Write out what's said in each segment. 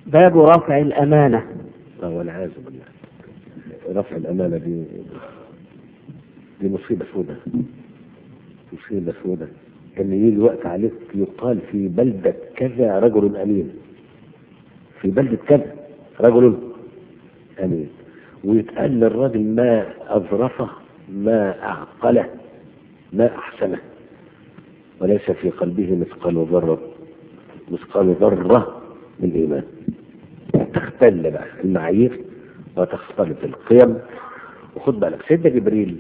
باب رفع الأمانة اه والعياذ بالله رفع الأمانة دي دي مصيبة سودة مصيبة سودة كان يجي وقت عليك يقال في بلدة كذا رجل أمين في بلدة كذا رجل أمين ويتقال للراجل ما أظرفه ما أعقله ما أحسنه وليس في قلبه مثقال ذرة مثقال ذرة من إيمان تختل بقى المعايير وتختلط القيم وخد بالك سيدنا جبريل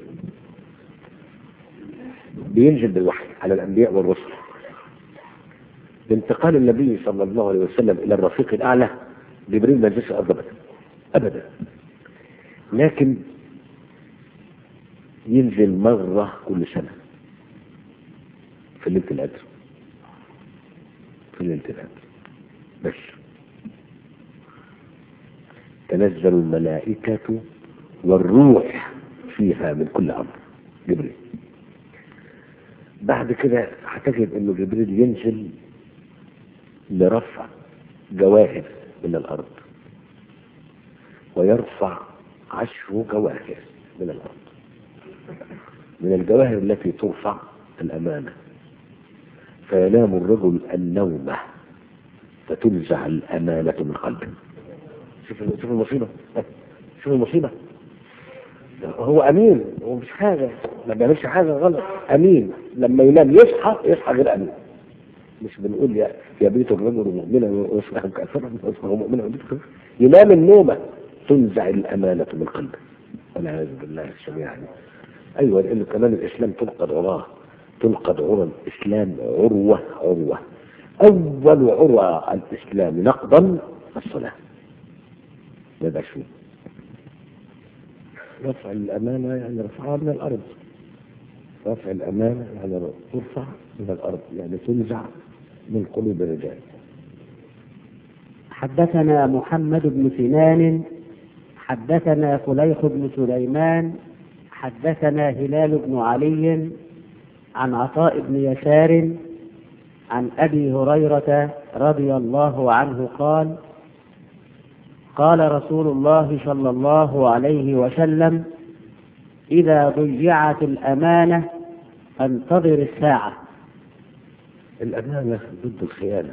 بينزل بالوحي على الأنبياء والرسل بانتقال النبي صلى الله عليه وسلم إلى الرفيق الأعلى جبريل ما نزلش الأرض أبدا أبدا لكن ينزل مرة كل سنة في ليلة القدر في ليلة القدر بس تنزل الملائكة والروح فيها من كل أمر جبريل بعد كده هتجد انه جبريل ينزل لرفع جواهر من الارض ويرفع عشر جواهر من الارض من الجواهر التي ترفع الامانه فينام الرجل النومه فتنزع الامانه من قلبه شوف شوف المصيبه شوف المصيبه هو امين هو مش حاجه ما بيعملش حاجه غلط امين لما ينام يصحى يصحى غير امين مش بنقول يا يبيت الرجل مؤمنا ويصبح كافرا ويصبح مؤمنا ويبيت كافرا ينام النومه تنزع الامانه من قلبه والعياذ بالله السميع العليم ايوه لان كمان الاسلام تنقض عراه تنقض عرى الاسلام عروه عروه اول عروه الاسلام نقضا الصلاه ما يبقاش فيه رفع الأمانة يعني رفعها من الأرض رفع الأمانة يعني ترفع من الأرض يعني تنزع من قلوب الرجال حدثنا محمد بن سنان حدثنا فليح بن سليمان حدثنا هلال بن علي عن عطاء بن يسار عن ابي هريره رضي الله عنه قال قال رسول الله صلى الله عليه وسلم اذا ضيعت الامانه فانتظر الساعه الأمانة ضد الخيانة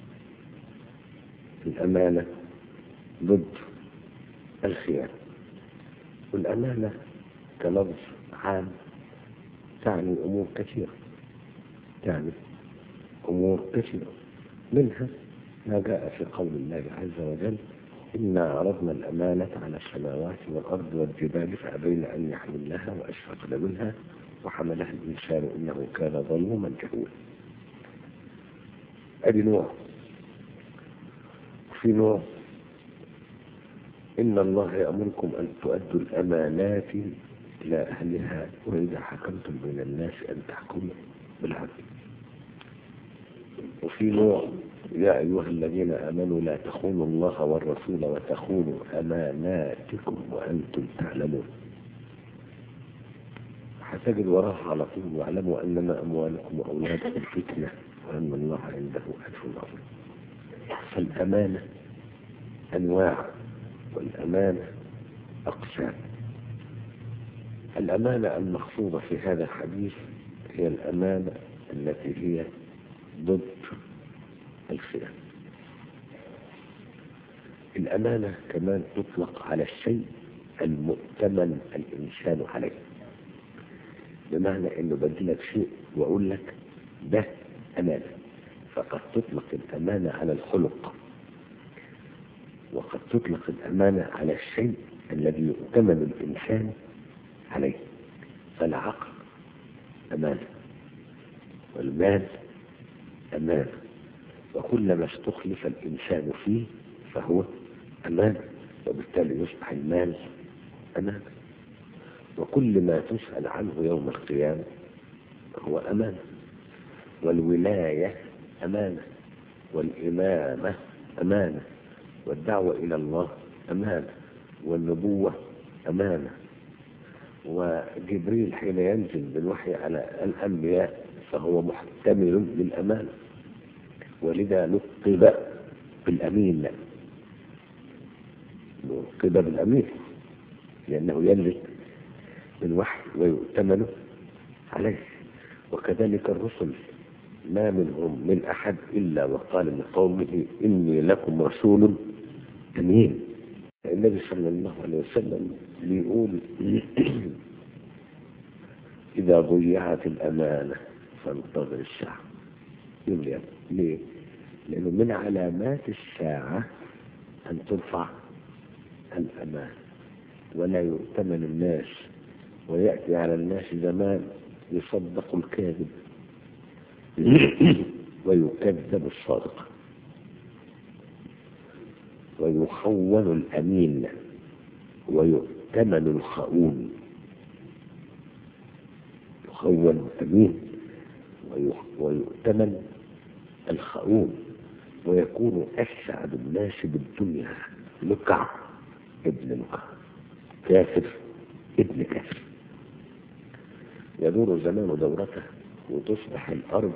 الأمانة ضد الخيانة والأمانة كلفظ عام تعني أمور كثيرة تعني أمور كثيرة منها ما جاء في قول الله عز وجل إنا عرضنا الأمانة على السماوات والأرض والجبال فأبين أن يحملنها وأشفقن منها وحملها الإنسان إنه كان ظلوما جهولا ادي نوع في نوع ان الله يامركم ان تؤدوا الامانات الى اهلها واذا حكمتم بين الناس ان تحكموا بالعدل وفي نوع يا ايها الذين امنوا لا تخونوا الله والرسول وتخونوا اماناتكم وانتم تعلمون هتجد وراها على طول واعلموا انما اموالكم واولادكم فتنه وأن الله عنده أجر عظيم فالأمانة أنواع والأمانة أقسام الأمانة المقصودة في هذا الحديث هي الأمانة التي هي ضد الخيانة الأمانة كمان تطلق على الشيء المؤتمن الإنسان عليه بمعنى إنه بدلك شيء وأقول لك ده أمانة فقد تطلق الأمانة على الخلق وقد تطلق الأمانة على الشيء الذي يؤتمن الإنسان عليه فالعقل أمانة والمال أمانة وكلما استخلف الإنسان فيه فهو أمانة وبالتالي يصبح المال أمانة وكل ما تسأل عنه يوم القيامة هو أمانة والولاية أمانة والإمامة أمانة والدعوة إلى الله أمانة والنبوة أمانة وجبريل حين ينزل بالوحي على الأنبياء فهو محتمل للأمانة ولذا لقب بالأمين كده بالأمير لأنه ينزل من وحي ويؤتمن عليه وكذلك الرسل ما منهم من أحد إلا وقال لقومه إني لكم رسول أمين النبي صلى الله عليه وسلم بيقول إذا ضيعت الأمانة فانتظر الساعة يوم القيامة ليه؟ لأنه من علامات الساعة أن ترفع الأمان ولا يؤتمن الناس ويأتي على الناس زمان يصدق الكاذب ويكذب الصادق ويخون الأمين ويؤتمن الخؤون يخون الأمين ويؤتمن الخؤون ويكون أسعد الناس بالدنيا لكع ابن لكع كافر ابن كافر يدور الزمان دورته وتصبح الأرض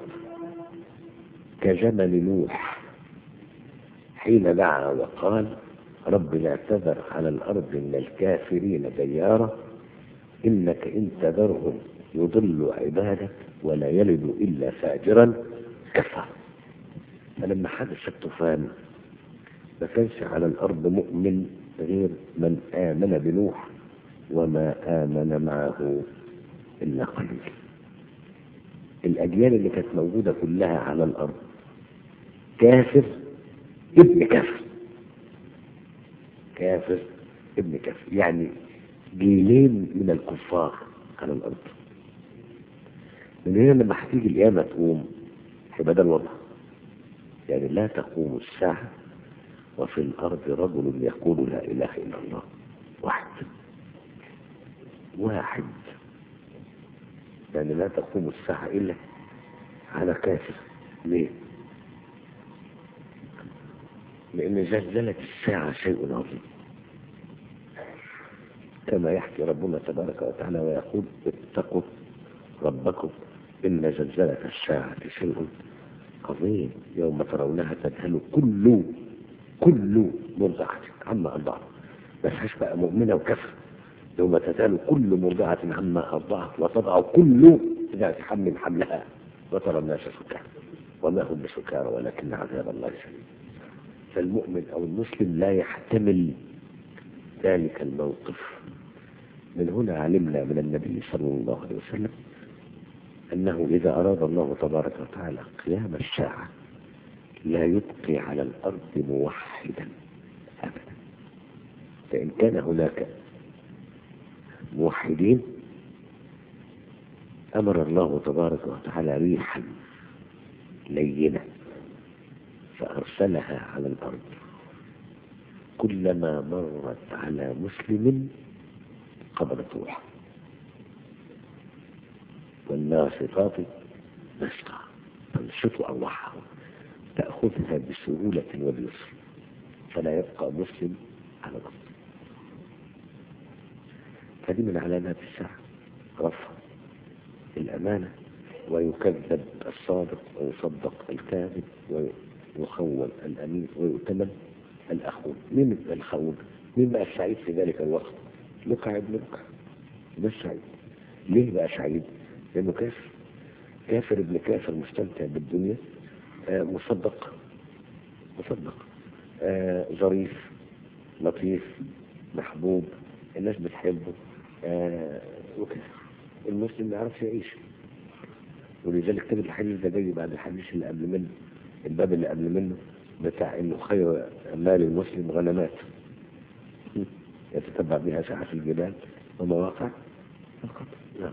كجمل نوح حين دعا وقال رب لا تذر على الأرض من الكافرين ديارا إنك إن تذرهم يضل عبادك ولا يلد إلا فاجرا كفر فلما حدث الطوفان ما كانش على الأرض مؤمن غير من آمن بنوح وما آمن معه إلا قليل الأجيال اللي كانت موجودة كلها على الأرض كافر ابن كافر كافر ابن كافر يعني جيلين من الكفار على الأرض من هنا لما هتيجي القيامة تقوم هيبقى ده الوضع يعني لا تقوم الساعة وفي الأرض رجل يقول لا إله إلا الله واحد واحد يعني لا تقوم الساعة إلا على كافر ليه؟ لأن زلزلة الساعة شيء عظيم كما يحكي ربنا تبارك وتعالى ويقول اتقوا ربكم إن زلزلة الساعة شيء عظيم يوم ترونها تذهل كل كل مرضعة عما أرضعت ما فيهاش بقى مؤمنة وكفر يوم تزال كل مرضعة عما أرضعت وتضع كل ذات حمل حملها وترى الناس سكارى وما هم بسكارى ولكن عذاب الله شديد فالمؤمن أو المسلم لا يحتمل ذلك الموقف من هنا علمنا من النبي صلى الله عليه وسلم أنه إذا أراد الله تبارك وتعالى قيام الساعة لا يبقي على الأرض موحدا أبدا فإن كان هناك موحدين أمر الله تبارك وتعالى ريحا لينة فأرسلها على الأرض كلما مرت على مسلم قبلت روحه والناشطات نشطا تنشط أرواحهم تأخذها بسهولة وبيسر فلا يبقى مسلم على الأرض فدي من علامات الساعة رفع الأمانة ويكذب الصادق ويصدق الكاذب ويخون الأمين ويؤتمن الأخون مين الخون؟ مين بقى السعيد في ذلك الوقت؟ لقع ابن لقع ده السعيد ليه بقى سعيد؟ لأنه كافر كافر ابن كافر مستمتع بالدنيا آه مصدق مصدق آه ظريف لطيف محبوب الناس بتحبه آه وكده المسلم ما يعرفش يعيش ولذلك تجد الحديث ده جاي بعد الحديث اللي قبل منه الباب اللي قبل منه بتاع انه خير مال المسلم غنمات يتتبع بها ساعة في الجبال ومواقع القطر نعم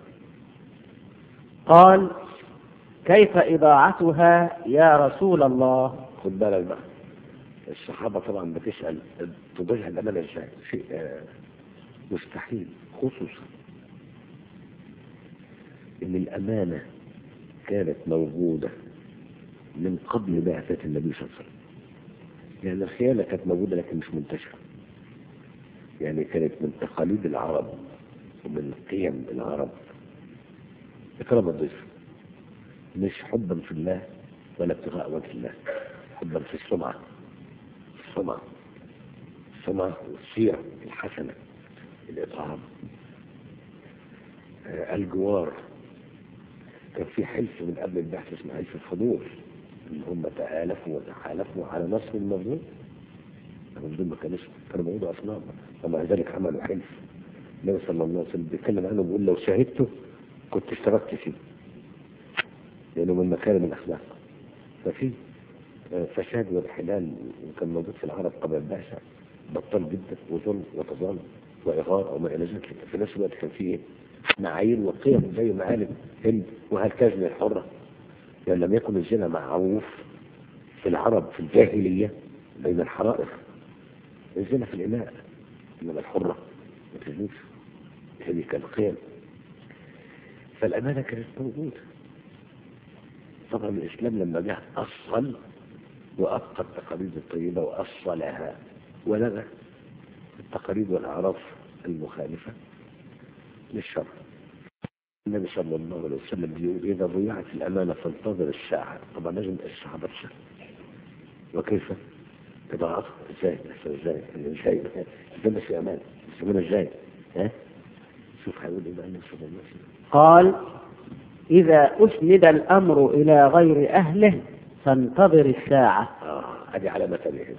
قال كيف إضاعتها يا رسول الله خد بالك بقى الصحابة طبعا بتسأل تضيع الأمانة ازاي شيء آه مستحيل خصوصا ان الأمانة كانت موجودة من قبل بعثة النبي صلى الله عليه وسلم يعني الخيانة كانت موجودة لكن مش منتشرة يعني كانت من تقاليد العرب ومن قيم العرب إكرام الضيف مش حبا في الله ولا ابتغاء وجه الله حبا في السمعة السمعة الصناعة والسيرة الحسنة الإطعام آه، الجوار كان في حلف من قبل البحث اسمه حلف الفضول ان هم تآلفوا وتحالفوا على نصر المظلوم هم دول ما كانوش كانوا بيعبدوا اصنام ومع ذلك عملوا حلف النبي صلى الله عليه وسلم بيتكلم عنه بيقول لو شهدته كنت اشتركت فيه لانه من مكارم الاخلاق ففي آه، فساد وانحلال وكان موجود في العرب قبل البعثه بطال جدا وظلم وتظالم واغار وما الى ذلك في نفس الوقت كان في ايه؟ معايير وقيم زي معالم هند وهالكذا الحره يعني لم يكن الزنا معروف في العرب في الجاهليه بين الحرائر الزنا في الإناء إنما الحرة ما تزنيش هذه كانت قيم فالأمانة كانت موجودة طبعا الإسلام لما جاء أصل وأبقى التقاليد الطيبة وأصلها ولغى التقاليد والأعراف المخالفة للشرع النبي صلى الله عليه وسلم بيقول إذا ضيعت الأمانة فانتظر الساعة طبعا لازم الساعة بتسأل وكيف إضاعتها ازاي بس ازاي ازاي ازاي بس في امان يسمونها ازاي ها شوف هيقول ايه بقى النبي صلى الله عليه وسلم قال إذا أسند الأمر إلى غير أهله فانتظر الساعة اه هذه علامة تانية هنا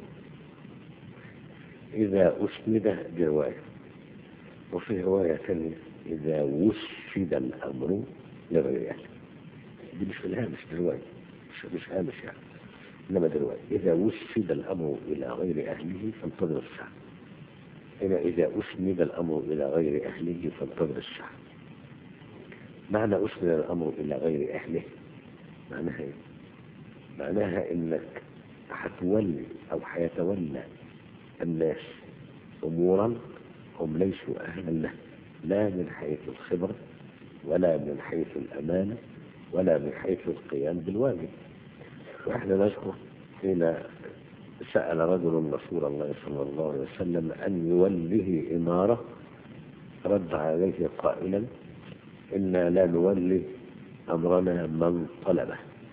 إذا أسند دي رواية وفي رواية ثانية إذا وسد الأمر لغير أهله دي مش في الهامش دي رواية مش مش هامش يعني إنما دي رواية إذا وسد الأمر إلى غير أهله فانتظر الساعة هنا إذا أسند الأمر إلى غير أهله فانتظر الساعة معنى أسند الأمر إلى غير أهله معناها إيه؟ معناها إنك هتولي أو هيتولى الناس أمورا هم ليسوا أهلا له لا من حيث الخبرة ولا من حيث الأمانة ولا من حيث القيام بالواجب وإحنا نذكر حين سأل رجل رسول الله صلى الله عليه وسلم أن يوله إمارة رد عليه قائلا إنا لا نولي أمرنا من طلبه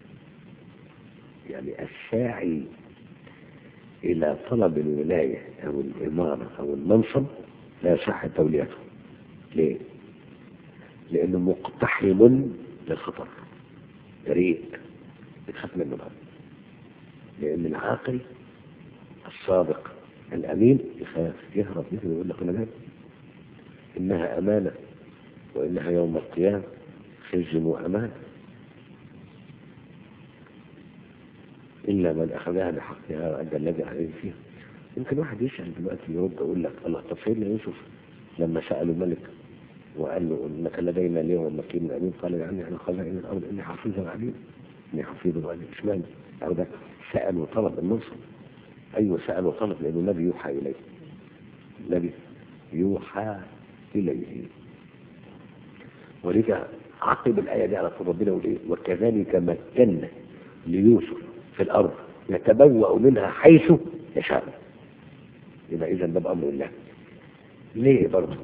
يعني الساعي إلى طلب الولاية أو الإمارة أو المنصب لا يصح توليته ليه؟ لأنه مقتحم للخطر بريء بتخاف منه بقى لأن العاقل الصادق الأمين يخاف يهرب مثل يقول لك أنا لا إنها أمانة وإنها يوم القيامة خزي وأمان إلا من أخذها بحقها وأدى الذي عليه فيها يمكن واحد يسأل دلوقتي يرد يقول لك الله طب سيدنا يوسف لما سألوا الملك وقال له انك لدينا اليوم مكين امين قال يعني على خزائن الارض اني حفيظ عليم اني حفيظ عليم اشمعنى؟ او ده سأل وطلب المنصب ايوه سأل وطلب لانه النبي يوحى اليه النبي يوحى اليه ولذا عقب الايه دي على طول ربنا يقول ايه وكذلك مكنا ليوسف في الارض يتبوأ منها حيث يشاء يبقى اذا ده بامر الله ليه برضه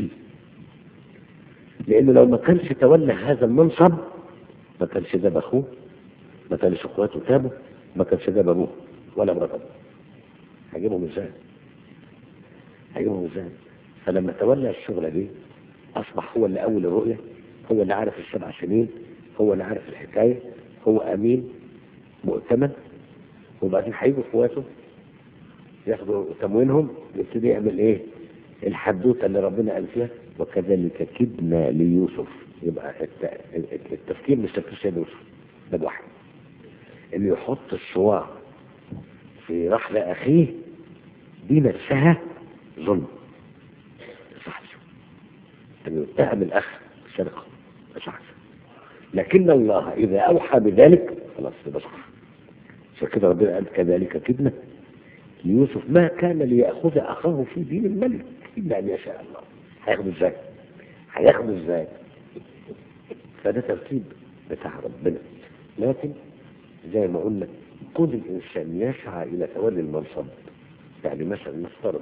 لانه لو ما كانش تولى هذا المنصب ما كانش جاب اخوه ما كانش اخواته تابوا ما كانش جاب ابوه ولا مراته هجيبهم ازاي هجيبهم ازاي فلما تولى الشغلة دي اصبح هو اللي اول الرؤية هو اللي عارف السبع سنين هو اللي عارف الحكاية هو امين مؤتمن وبعدين هيجوا اخواته ياخدوا تموينهم يبتدي يعمل ايه الحدوته اللي ربنا قال فيها وكذلك كدنا ليوسف يبقى الت- التفكير مش تفكير سيدنا يوسف ده واحد انه يحط الصواع في رحل اخيه دي نفسها ظلم صح انه يتهم الاخ بالسرقه صح لكن الله اذا اوحى بذلك خلاص يبقى صح عشان كده ربنا قال كذلك كدنا ليوسف ما كان ليأخذ أخاه في دين الملك إلا أن يشاء الله هياخده إزاي؟ هياخده إزاي؟ فده ترتيب بتاع ربنا لكن زي ما قلنا كل الإنسان يسعى إلى تولي المنصب يعني مثلا نفترض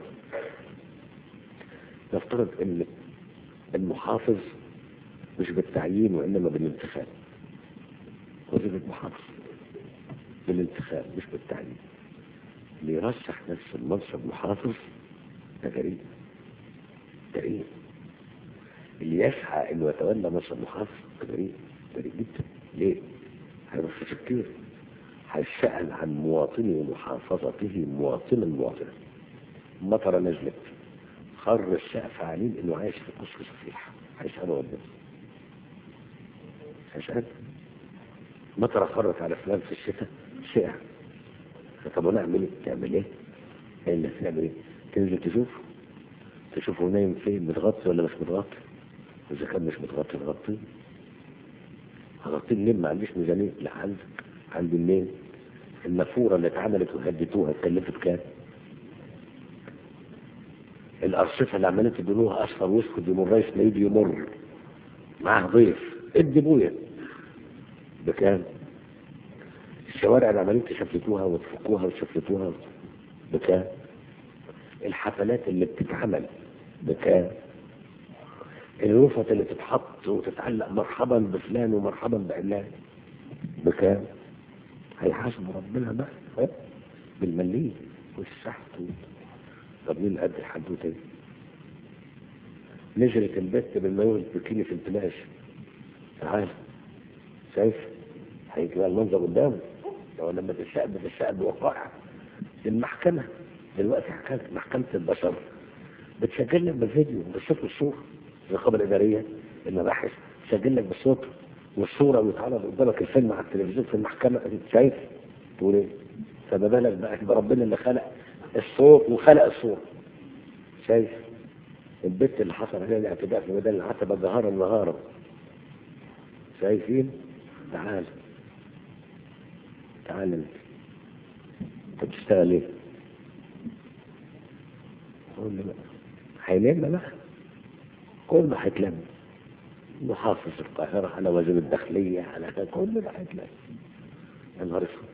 نفترض إن المحافظ مش بالتعيين وإنما بالانتخاب وظيفة محافظ بالانتخاب مش بالتعيين اللي يرشح نفسه المنصب محافظ ده جريء جريء اللي يسعى انه يتولى منصب محافظ ده جريء جريء جدا ليه؟ هيروح في تفكير هيسأل عن مواطني ومحافظته مواطنا مواطنا مطرة نزلت خر السقف عليه انه عايش في قصر صفيح هيسأله ولا هيسأل مطرة خرت على فلان في الشتاء سقع طب ونعمل ايه؟ تعمل ايه؟ ايه اللي تعمل ايه؟ تنزل تشوف تشوفه نايم فين متغطي ولا مش متغطي اذا كان مش متغطي تغطيه هغطيه منين ما عنديش ميزانيه لا عندك عندي منين النافوره اللي اتعملت وهديتوها اتكلفت كام الارصفه اللي عمالين تدلوها اصفر واسود يوم الرئيس ما يجي يمر معاه ضيف ادي بويا بكام الشوارع اللي عمالين تشفتوها وتفكوها وتشفتوها بكام الحفلات اللي بتتعمل بكام الرفت اللي تتحط وتتعلق مرحبا بفلان ومرحبا بعلان بكام هيحاسبوا ربنا بقى ها؟ بالمليين والسحت طب مين قد الحدوته دي نزلت البت بالمايو البكيني في البلاش تعال شايف هيجي بقى المنظر قدامه لو لما تتشقب بتتشقب بوقائع المحكمة دلوقتي حكاية محكمة البشر بتسجل لك بالفيديو بالصوت والصورة الرقابة الإدارية المباحث تسجل لك بالصوت والصورة ويتعرض قدامك الفيلم على التلفزيون في المحكمة انت شايف تقول ايه؟ فما بالك بقى يبقى ربنا اللي خلق الصوت وخلق الصورة شايف البت اللي حصل عليها الاعتداء في ميدان العتبة جهارا نهارا شايفين؟ تعال تعال انت انت بتشتغل ايه؟ قول لي بقى هيلم بقى كل ما هيتلم محافظ القاهرة على وزير الداخلية على كده كل ما هيتلم يا نهار اسود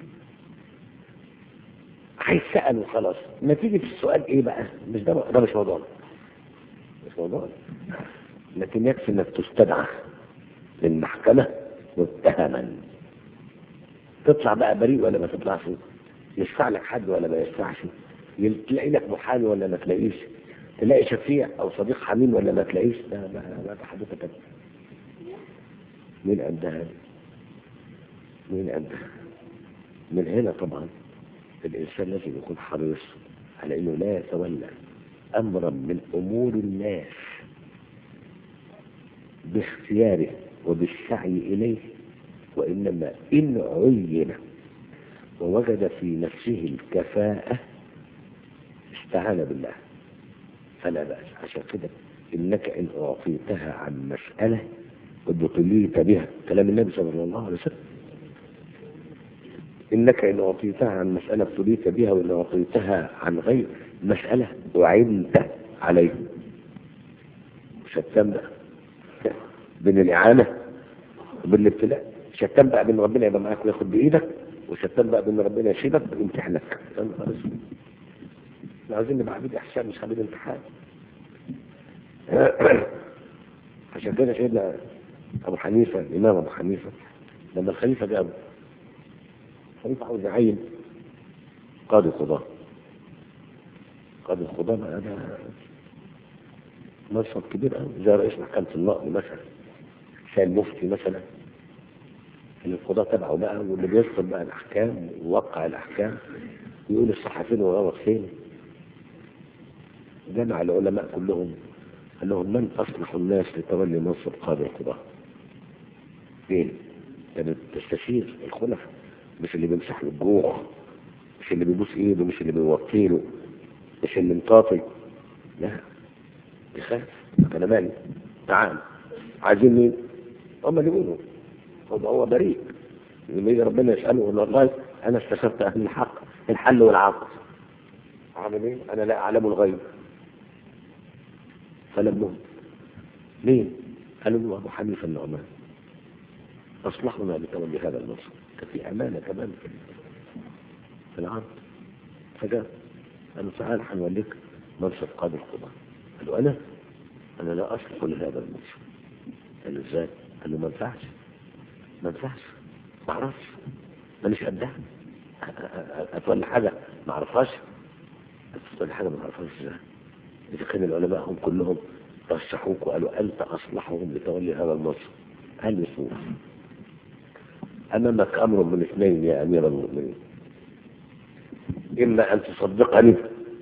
هيتسأل وخلاص نتيجة السؤال ايه بقى؟ مش ده ده مش موضوعنا مش موضوعنا لكن يكفي انك تستدعى للمحكمة متهما تطلع بقى بريء ولا ما تطلعش يشفع لك حد ولا ما يشفعش تلاقي لك محامي ولا ما تلاقيش تلاقي شفيع او صديق حميم ولا ما تلاقيش ده ما ما حضرتك مين قدها مين قدها من هنا طبعا الانسان لازم يكون حريص على انه لا يتولى امرا من امور الناس باختياره وبالسعي اليه وانما ان عين ووجد في نفسه الكفاءة استعان بالله فلا بأس عشان كده إنك إن أعطيتها عن مسألة ابتليت بها كلام النبي صلى الله عليه وسلم إنك إن أعطيتها عن مسألة ابتليت بها وإن أعطيتها عن غير مسألة أعنت عليه شتان بقى بين الإعانة وبين الابتلاء شتان بقى بين ربنا يبقى معاك وياخد بإيدك وشتان بقى بان ربنا يشيلك ويمتحنك يا نهار اسود احنا عايزين نبقى عبيد احسان مش عبيد امتحان عشان كده سيدنا ابو حنيفه الامام ابو حنيفه لما الخليفه جابه الخليفه عاوز يعين قاضي قضاه قاضي القضاه بقى ده منصب كبير قوي زي رئيس محكمه النقل مثلا زي المفتي مثلا اللي القضاء تبعه بقى واللي بيصدر بقى الأحكام ويوقع الأحكام يقول الصحفيين وغلط فين جمع العلماء كلهم قال لهم من أصلح الناس لتولي منصب قاضي القضاء فين كانت تستشير الخلفاء مش اللي بيمسح له الجوع مش اللي بيبوس ايده مش اللي بيوطي له مش اللي مطاطي لا يخاف انا مالي تعال عايزين مين هم اللي يقولوا هو هو بريء لما يجي ربنا يسأله يقول والله أنا استشرت أهل الحق الحل والعقد عامل إيه؟ أنا لا أعلم الغيب فلمهم مين؟ قالوا له أبو حنيفة النعمان أصلحنا لتولي هذا المنصب كان في أمانة كمان في العرض فجاء قالوا تعال هنوليك منصب قاضي القضاء قالوا أنا؟ أنا لا أصلح لهذا المنصب قالوا إزاي؟ قالوا ما ينفعش ما ينفعش ما اعرفش مانيش قدها أتولى حاجة ما أعرفهاش أتولى حاجة ما أعرفهاش إزاي إذا كان العلماء هم كلهم رشحوك وقالوا أنت أصلحهم لتولي هذا المنصب هل يسوع أمامك أمر من اثنين يا أمير المؤمنين إما أن تصدقني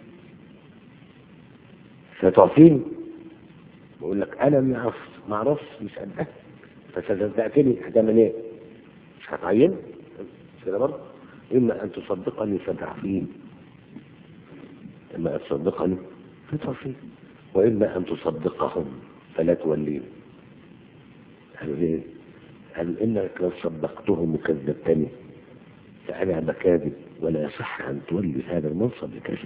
ستعطيني بقول لك أنا ما أعرف ما أعرفش مش قدها فصدقتني هتعمل إيه؟ مش هتعين كده برضه إما أن تصدقني فتعفيني إما أن تصدقني فتعفيني وإما أن تصدقهم فلا توليهم قالوا ليه؟ قالوا إنك لو صدقتهم وكذبتني فأنا بكاذب ولا يصح أن تولي هذا المنصب بكذب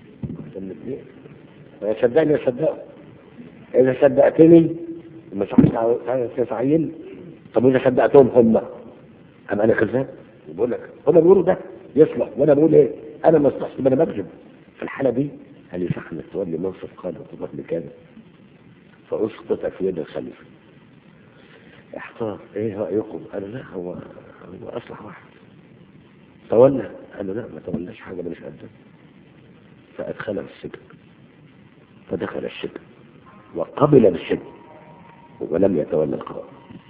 ويصدقني يصدقه إذا صدقتني ما تعين طب إذا صدقتهم هم أم أنا كذاب بقول لك هم بيقولوا ده يصلح وأنا بقول إيه أنا ما أصلحش أنا بكذب في الحالة دي هل يصح أنك تولي منصب قادة وتروح بكذب فأسقط في يد الخليفة احتار ايه رأيكم قال لا هو هو اصلح واحد تولى قال لا ما تولاش حاجة مش قدها فأدخله السجن فدخل السجن وقبل بالسجن ولم يتولى القضاء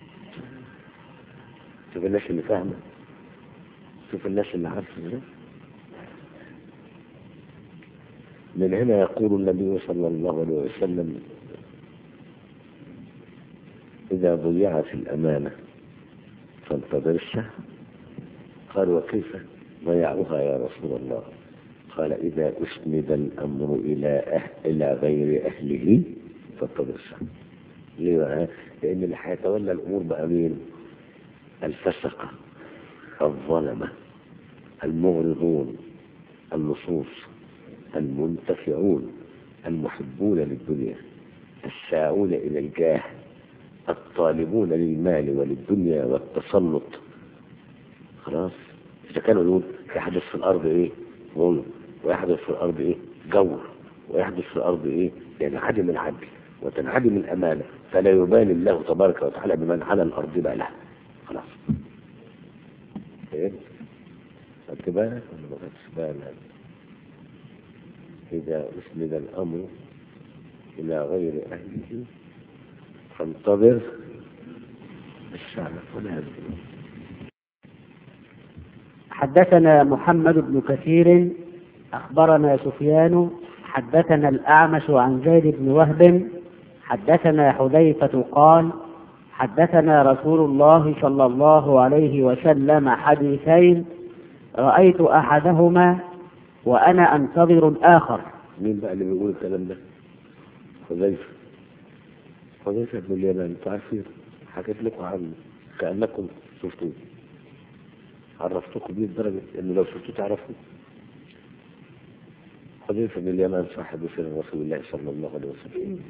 شوف الناس اللي فاهمة شوف الناس اللي عارفة ازاي من هنا يقول النبي صلى الله عليه وسلم إذا ضيعت الأمانة فانتظر الساعة قال وكيف ضيعوها يا رسول الله قال إذا أسند الأمر إلى أهل إلى غير أهله فانتظر الساعة ليه بقى؟ لأن اللي هيتولى الأمور بقى مين؟ الفسقة الظلمة المغرضون اللصوص المنتفعون المحبون للدنيا الساعون إلى الجاه الطالبون للمال وللدنيا والتسلط خلاص إذا كانوا يقول يحدث في الأرض إيه ظلم ويحدث في الأرض إيه جور ويحدث في الأرض إيه ينعدم العدل وتنعدم الأمانة فلا يبالي الله تبارك وتعالى بمن على الأرض بقى خلاص فهمت؟ خدت بالك ولا ما خدتش بالك؟ إذا أسند الأمر إلى غير أهله فانتظر الساعة ولا حدثنا محمد بن كثير أخبرنا سفيان حدثنا الأعمش عن زيد بن وهب حدثنا حذيفة قال حدثنا رسول الله صلى الله عليه وسلم حديثين رأيت أحدهما وأنا أنتظر الآخر مين بقى اللي بيقول الكلام ده؟ حذيفة حذيفة بن اليمان انتوا عارفين حكيت لكم عنه كأنكم شفتوه عرفتكم بيه لدرجة إن لو شفتوه تعرفوا حذيفة بن اليمان صاحب سر رسول الله صلى الله عليه وسلم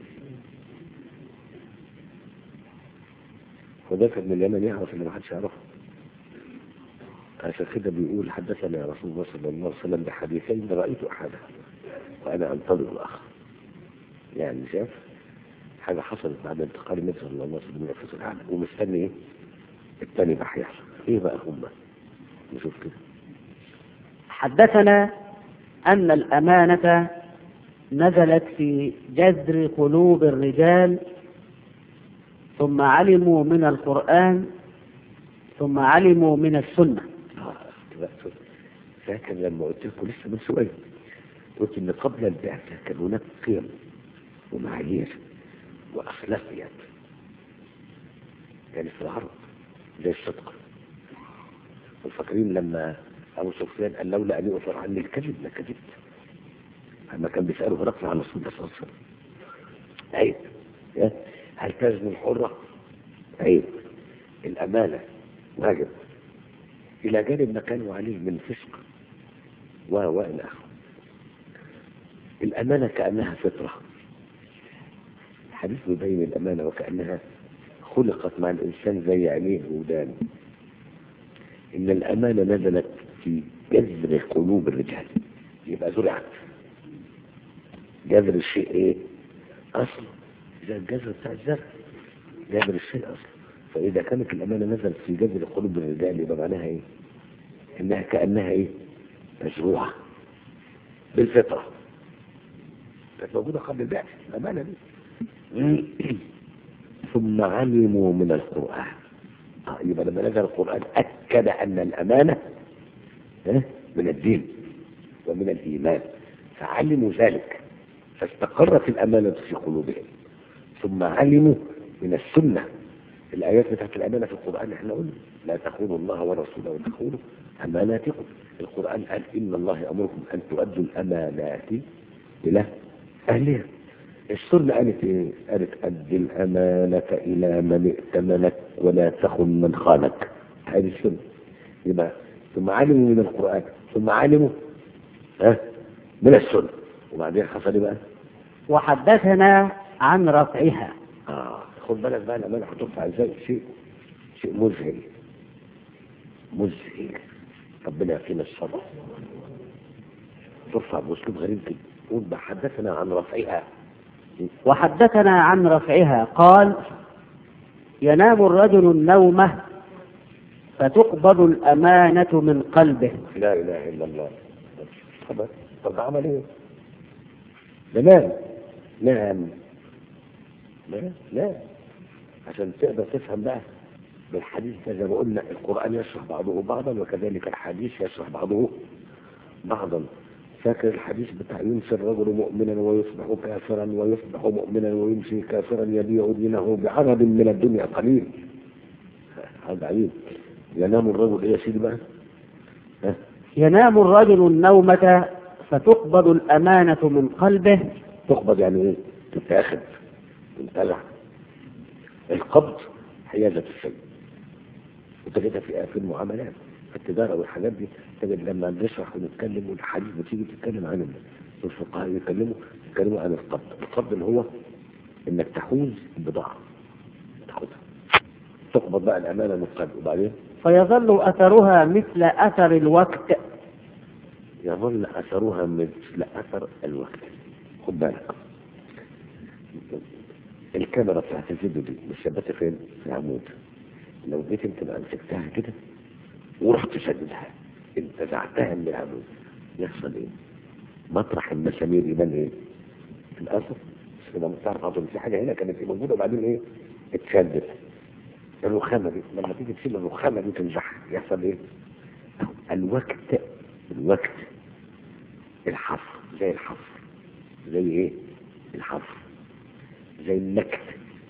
حذيفة بن اليمان يعرف اللي ما حدش يعرفه عشان كده بيقول حدثنا رسول الله صلى الله عليه وسلم بحديثين رأيت أحدها وأنا أنتظر الآخر يعني شاف حاجة حصلت بعد انتقال النبي صلى الله عليه وسلم من الفصل الأعلى ومستني إيه؟ التاني بقى هيحصل إيه بقى هم؟ نشوف كده حدثنا أن الأمانة نزلت في جذر قلوب الرجال ثم علموا من القرآن ثم علموا من السنة فاكر لما قلت لكم لسه من شوية قلت إن قبل البعثة كان هناك قيم ومعايير وأخلاقيات يعني في العرب زي الصدق والفاكرين لما أبو سفيان قال لولا أن يؤثر عني الكذب لكذبت لما كان بيسأله هرقل عن الصدق صلى الله عليه وسلم عيب هل تزني الحرة؟ عيب الأمانة واجب إلى جانب ما كانوا عليه من فسق و وإلى آخره الأمانة كأنها فطرة الحديث بيبين الأمانة وكأنها خلقت مع الإنسان زي عينيه ودانه إن الأمانة نزلت في جذر قلوب الرجال يبقى زرعت جذر الشيء إيه؟ أصل زي الجذر بتاع الزرع جذر الشيء أصل فإذا كانت الأمانة نزلت في جذر قلوب الرجال يبقى معناها إيه؟ انها كانها ايه مزروعه بالفطره كانت موجوده قبل البعث الامانه دي ثم علموا من القران آه، يبقى لما نزل القران اكد ان الامانه آه، من الدين ومن الايمان فعلموا ذلك فاستقرت الامانه في قلوبهم ثم علموا من السنه الآيات بتاعت الأمانة في القرآن احنا قلنا لا تخونوا الله ورسوله وتخونوا أماناتكم القرآن قال إن الله يأمركم أن تؤدوا الأمانات إلى أهلها السنة قالت إيه؟ قالت أد الأمانة إلى من ائتمنك ولا تخن من خانك هذه السنة يبقى ثم علموا من القرآن ثم علموا ها من السنة وبعدين حصل إيه بقى؟ وحدثنا عن رفعها آه خد بالك بقى الأمانة هترفع ازاي شيء شيء مذهل مذهل ربنا يعطينا الصبر ترفع بأسلوب غريب جدا قول بقى حدثنا عن رفعها وحدثنا عن رفعها قال ينام الرجل النومة فتقبض الأمانة من قلبه لا إله إلا الله طب طب ده عمل إيه؟ ده نام نام لا لا عشان تقدر تفهم بقى بالحديث ده زي ما قلنا القرآن يشرح بعضه بعضا وكذلك الحديث يشرح بعضه بعضا فاكر الحديث بتاع يمسي الرجل مؤمنا ويصبح كافرا ويصبح مؤمنا ويمسي كافرا يبيع دينه بعرض من الدنيا قليل هذا عيب ينام الرجل ايه يا سيدي بقى؟ ها؟ ينام الرجل النومة فتقبض الأمانة من قلبه تقبض يعني ايه؟ تتاخد تنتزع القبض حيازة الشيء وتجدها في في المعاملات في التجارة والحاجات دي تجد لما نشرح ونتكلم والحديث بتيجي تتكلم عن الفقهاء يتكلموا يتكلموا عن القبض القبض اللي هو انك تحوز البضاعة تاخدها تقبض بقى الأمانة من القلب وبعدين فيظل أثرها مثل أثر الوقت يظل أثرها مثل أثر الوقت خد بالك الكاميرا بتاعت الفيديو دي مثبته فين؟ في العمود لو جيت انت بقى مسكتها كده ورحت شددها انتزعتها من العمود يحصل ايه؟ مطرح المسامير يبان ايه؟ في الاثر بس لما تعرف اظن في حاجه هنا كانت موجوده وبعدين ايه؟ اتشدت الرخامه دي لما تيجي تشيل الرخامه دي تنزعها يحصل ايه؟ الوقت الوقت الحفر زي الحفر زي ايه؟ الحفر زي النكت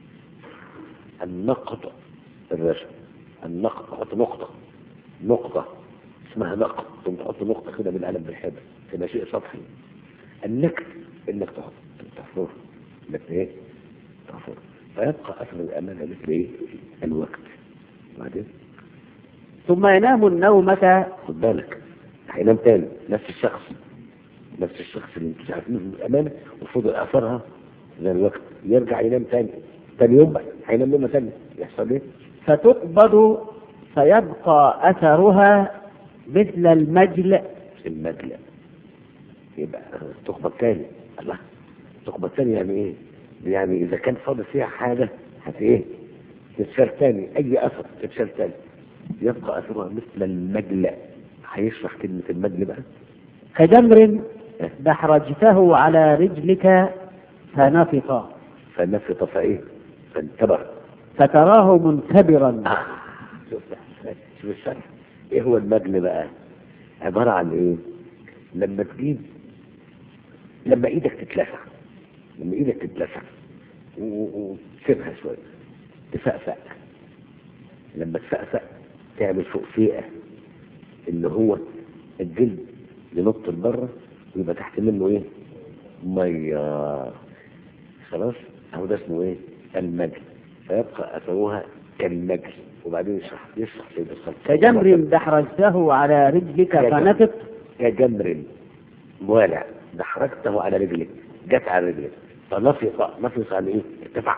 النقط الرسم النقط تحط نقطة نقطة اسمها نقط ثم تحط نقطة كده بالقلم بالحبر تبقى شيء سطحي النكت انك تحط تحفر انك ايه تحفر فيبقى اثر الامانة مثل ايه الوقت بعدين ثم ينام النومة خد بالك هينام تاني نفس الشخص نفس الشخص اللي انت عارفينه من الامانة وفضل اثرها زي الوقت يرجع ينام تاني تاني يوم بقى هينام يوم تاني يحصل ايه؟ فتقبض فيبقى أثرها مثل المجل المجلى يبقى تقبض تاني الله تقبض تاني يعني ايه؟ يعني اذا كان فاضل فيها حاجه هت ايه؟ تتشال تاني اي اثر تتشال تاني يبقى اثرها مثل المجلى هيشرح كلمه المجل بقى كجمر دحرجته على رجلك فنفط فنفط فايه؟ فانتبه فتراه منكبرا آه. شوف شوف الشرح ايه هو المجل بقى عبارة عن ايه لما تجيب لما ايدك تتلسع لما ايدك تتلسع و- و- وتسيبها شوية تفقفق لما تفقفق تعمل فوق فيقة اللي هو الجلد ينط لبره ويبقى تحت منه ايه ميه خلاص اهو ده اسمه ايه المجل فيبقى اثرها كالمجل وبعدين يشرح يشرح سيد الصلاه كجمر دحرجته على رجلك يا جمر. فنفط كجمر موالع دحرجته على رجلك جت على رجلك فنفق نفق يعني ايه ارتفع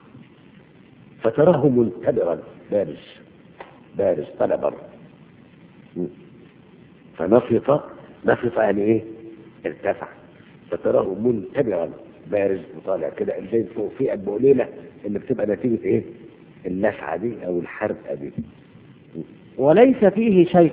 فتراه منتبرا بارز بارز طلع بره م. فنفق نفق يعني ايه ارتفع فتراه منتبرا بارز وطالع كده زي فوق في قليله اللي بتبقى نتيجه ايه اللسعه دي او الحرقه دي وليس فيه شيء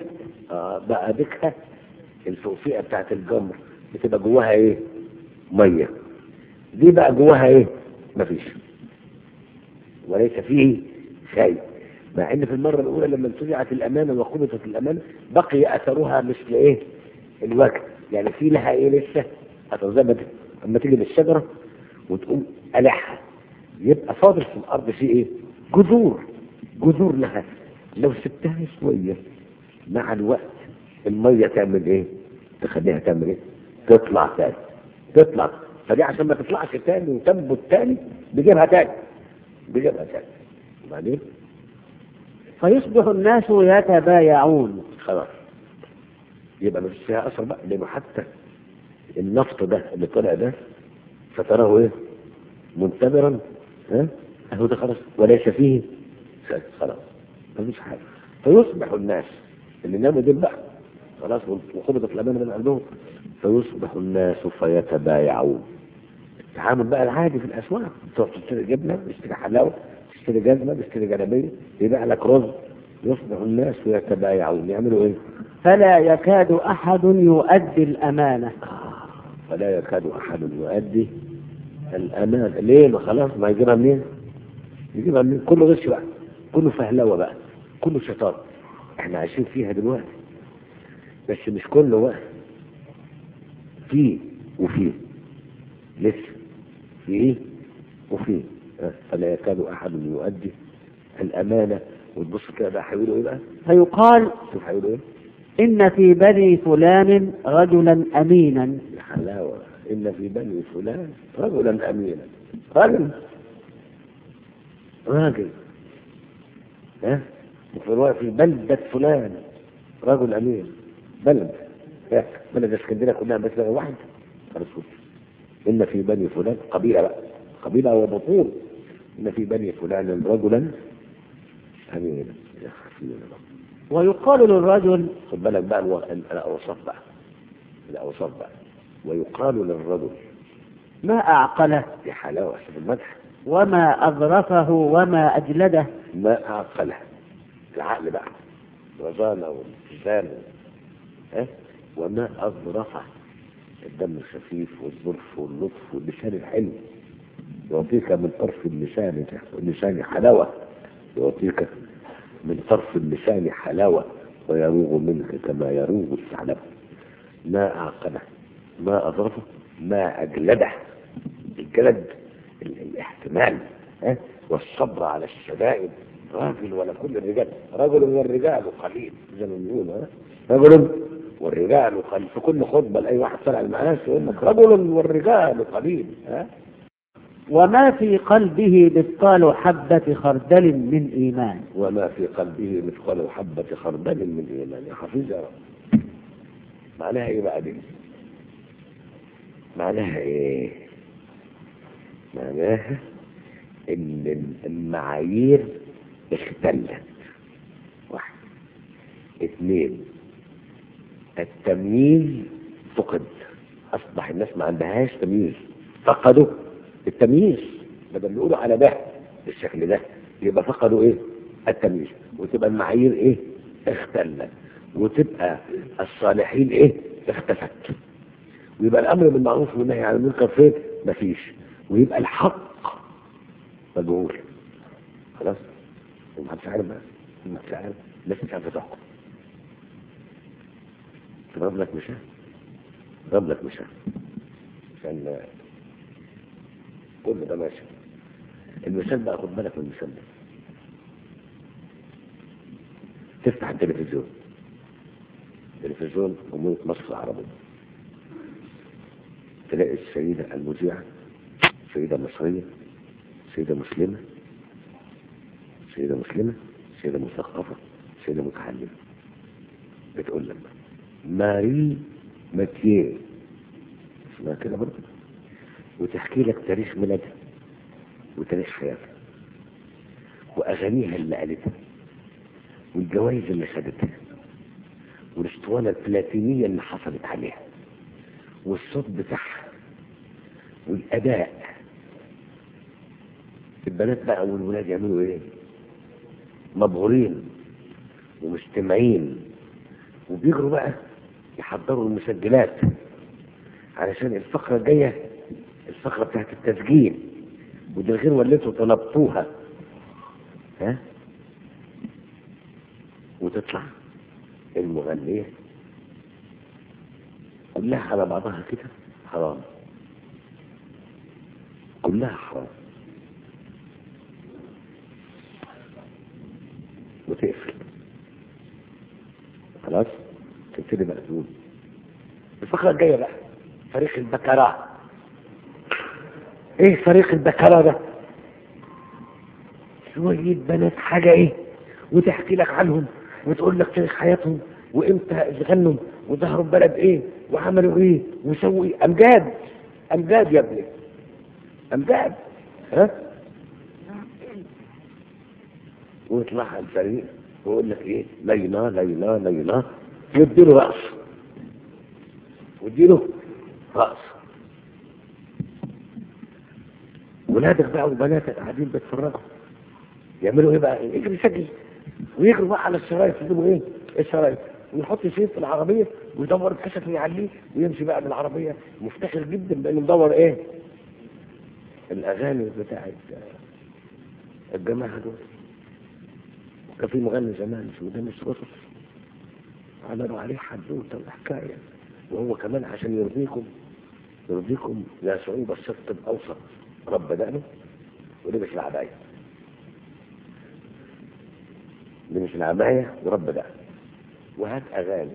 آه بقى ديكها الفوقفئة بتاعت الجمر بتبقى جواها ايه مية دي بقى جواها ايه مفيش وليس فيه شيء مع ان في المرة الاولى لما انتزعت الامانة وقبضت الامانة بقي اثرها مثل ايه الوجه يعني في لها ايه لسه اثر زي ما ت- اما تيجي للشجرة وتقوم قلعها يبقى فاضل في الارض في ايه جذور جذور لها لو سبتها شوية مع الوقت المية تعمل ايه تخليها تعمل ايه تطلع تاني تطلع فدي عشان ما تطلعش تاني وتنبت تاني بيجيبها تاني بيجيبها تاني وبعدين فيصبح الناس يتبايعون خلاص يبقى مفيش فيها اثر بقى لانه حتى النفط ده اللي طلع ده فتراه ايه منتبرا ها اهو ده خلاص وليس فيه شيء خلاص مفيش حاجه فيصبح الناس اللي ناموا دول بقى خلاص وقبضت الامانه من قلبهم فيصبح الناس فيتبايعون التعامل بقى العادي في الاسواق تروح تشتري جبنه تشتري حلاوه تشتري جزمه تشتري جلابيه يبيع لك رز يصبح الناس يتبايعون يعملوا ايه؟ فلا يكاد أحد يؤدي الأمانة فلا يكاد احد يؤدي الامانه ليه؟ ما خلاص ما يجيبها منين؟ يجيبها منين؟ كله غش بقى كله فهلوه بقى كله شيطان احنا عايشين فيها دلوقتي بس مش كله بقى في وفي لسه في ايه وفي اه، فلا يكاد احد يؤدي الامانه وتبص كده بقى هيقولوا ايه بقى؟ فيقال شوف هيقولوا ايه؟ إن في بني فلان رجلا أمينا يا حلاوة إن في بني فلان رجلا أمينا راجل راجل ها وفي رواية في بلدة فلان رجل أمين بلد يا بلد اسكندرية كلها بس لغة واحد رسول إن في بني فلان قبيلة بقى قبيلة وبطول إن في بني فلان رجلا أمينا يا حفيظ الله ويقال للرجل خد بالك بقى الو- الأوصاف بقى الأوصاف بقى ويقال للرجل ما أعقله دي حلاوة في المدح وما أظرفه وما أجلده ما أعقله العقل بقى الرزانة والاتزان ها وما أظرفه الدم الخفيف والظرف واللطف واللسان الحلو يعطيك من طرف اللسان اللسان حلاوة يعطيك من طرف اللسان حلاوة ويروغ منك كما يروغ الثعلب ما أعقله ما أظرفه ما أجلده الجلد ال- الاحتمال ها؟ والصبر على الشدائد راجل ولا كل الرجال رجل والرجال قليل زي ما بيقولوا ها؟ رجل والرجال قليل في كل خطبه لاي واحد طلع المعاش يقول لك رجل والرجال قليل ها وما في قلبه مثقال حبة خردل من إيمان وما في قلبه مثقال حبة خردل من إيمان يا حفيظ يا رب معناها إيه بقى دي؟ معناها إيه؟ معناها إن المعايير اختلت واحد اثنين التمييز فقد أصبح الناس ما عندهاش تمييز فقدوا التمييز بدل يقولوا على ده بالشكل ده يبقى فقدوا ايه التمييز وتبقى المعايير ايه اختلت وتبقى الصالحين ايه اختفت ويبقى الامر بالمعروف والنهي عن المنكر فين مفيش ويبقى الحق مجهول خلاص محدش عارف بقى محدش عارف الناس مش عارفه تحكم تضرب لك مثال ضرب لك مثال عشان كل ده ماشي المثال بقى خد بالك من المثال ده تفتح التلفزيون تلفزيون جمهورية مصر العربية تلاقي السيدة المذيعة سيدة مصرية سيدة مسلمة سيدة مسلمة سيدة مثقفة سيدة متعلمة بتقول لك ماري ماتييه اسمها كده برضه وتحكي لك تاريخ ميلادها وتاريخ حياتها واغانيها اللي قالتها والجوائز اللي خدتها والاسطوانه البلاتينيه اللي حصلت عليها والصوت بتاعها والاداء البنات بقى والولاد يعملوا ايه مبهورين ومستمعين وبيجروا بقى يحضروا المسجلات علشان الفقرة الجاية الفقرة بتاعت التسجيل ودي غير واللي انتوا طلبتوها ها وتطلع المغنية كلها على بعضها كده حرام كلها حرام وتقفل خلاص تبتدي بقى تقول الفقرة الجاية بقى فريق البكراء ايه فريق البكراء ده شوية بنات حاجة ايه وتحكي لك عنهم وتقول لك تاريخ حياتهم وامتى غنوا وظهروا بلد ايه وعملوا ايه وسووا ايه امجاد امجاد يا ابني امجاد ها ويطلع الفريق ويقول لك ايه ليلى ليلى ليلى يديله رأس ويديله رأس ولادك بقى وبناتك قاعدين بيتفرجوا يعملوا ايه بقى يجري يسجل ويجروا بقى على الشرايط يجيبوا ايه الشرايط ويحط شريط في العربيه ويدور الكشف يعليه ويمشي بقى بالعربيه مفتخر جدا بانه مدور ايه الاغاني بتاعت الجماعه دول كان في مغني زمان اسمه دينيس قطز عملوا عليه حدوته وحكايه وهو كمان عشان يرضيكم يرضيكم يا صعوبة الشق الأوسط رب دقنه ولبس العباية لبس العباية ورب دقنه وهات أغاني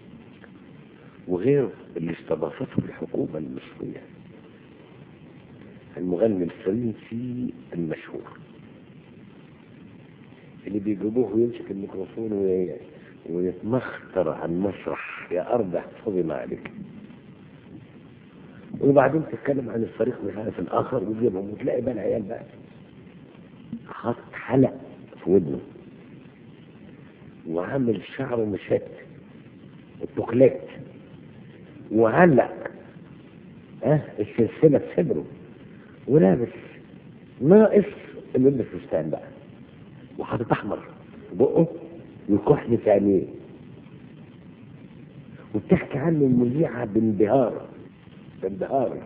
وغير اللي استضافته الحكومة المصرية المغني الفرنسي المشهور اللي بيجيبوه ويمسك الميكروفون وي- ويتمخطر على المسرح يا أرض احفظي ما عليك وبعدين تتكلم عن الفريق مش عارف الآخر ويجيبهم وتلاقي بقى العيال بقى حاطط حلق في ودنه وعامل شعره مشت التوكليت وعلق اه السلسلة في صدره ولابس ناقص اللي يلبس فستان بقى وحاطط احمر في بقه وكحل في عينيه وبتحكي عنه المذيعة بانبهار بانبهار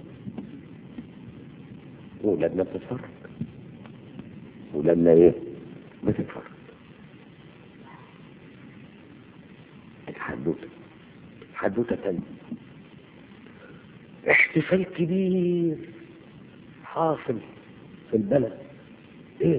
ولادنا بتتفرج ولادنا ايه بتتفرج الحدوتة حدوتة تانية احتفال كبير حاصل في البلد ايه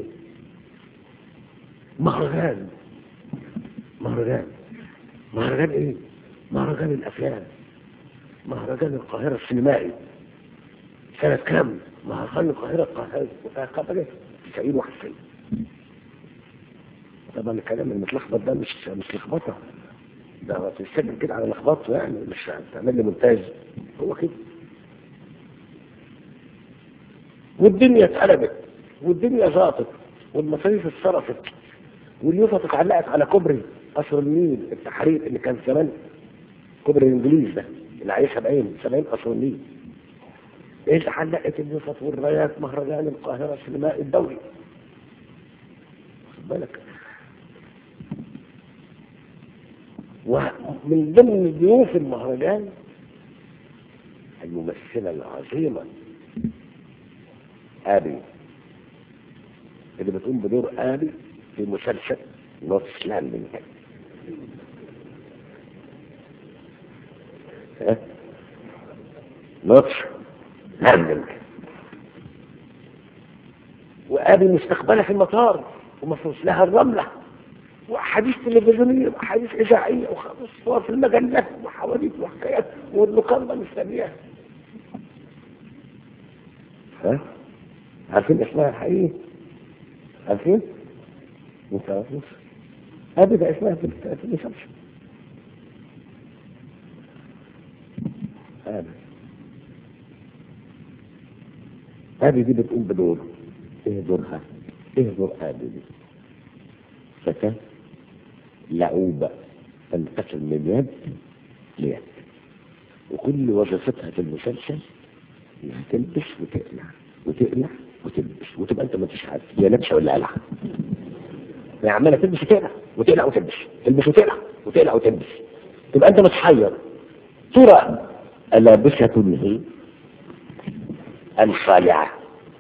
مهرجان مهرجان مهرجان ايه مهرجان الافلام مهرجان القاهرة السينمائي سنة كام مهرجان القاهرة القاهرة قبل 90 91 طبعا الكلام المتلخبط ده مش مش لخبطه ده تسجل كده على لخبطه يعني مش تعمل لي مونتاج هو كده والدنيا اتقلبت والدنيا زاطت والمصاريف اتصرفت واليوفا اتعلقت على كوبري قصر النيل التحرير اللي كان زمان كوبري الانجليز ده اللي عليه 70 70 قصر النيل ايه اللي علقت اليوفا والرايات مهرجان القاهره السينمائي الدولي خد بالك ومن ضمن ضيوف المهرجان الممثلة العظيمة آبي اللي بتقوم بدور آبي في مسلسل نوتس لاندنج ها؟ نوتس لاندنج وآبي مستقبلة في المطار ومفروش لها الرملة وأحاديث تلفزيونية وأحاديث إذاعية وصور في المجلات وحواديت وحكايات والمقارنة مستنياها ها؟ عارفين اسمها الحقيقي؟ عارفين؟ ما تعرفوش أبدا اسمها في في المسلسل أبي أبي دي بتقوم بدور إيه دورها؟ إيه دور أبي دي؟ فتاة لعوبة تنتقل من يد ليد وكل وظيفتها في المسلسل انها تلبس وتقلع وتقلع وتلبس وتبقى انت ما انتش عارف هي لابسه ولا قلعه هي عماله تلبس وتقلع وتقلع وتلبس تلبس وتقلع وتقلع وتلبس تبقى انت متحير ترى ألابسة هي الخالعة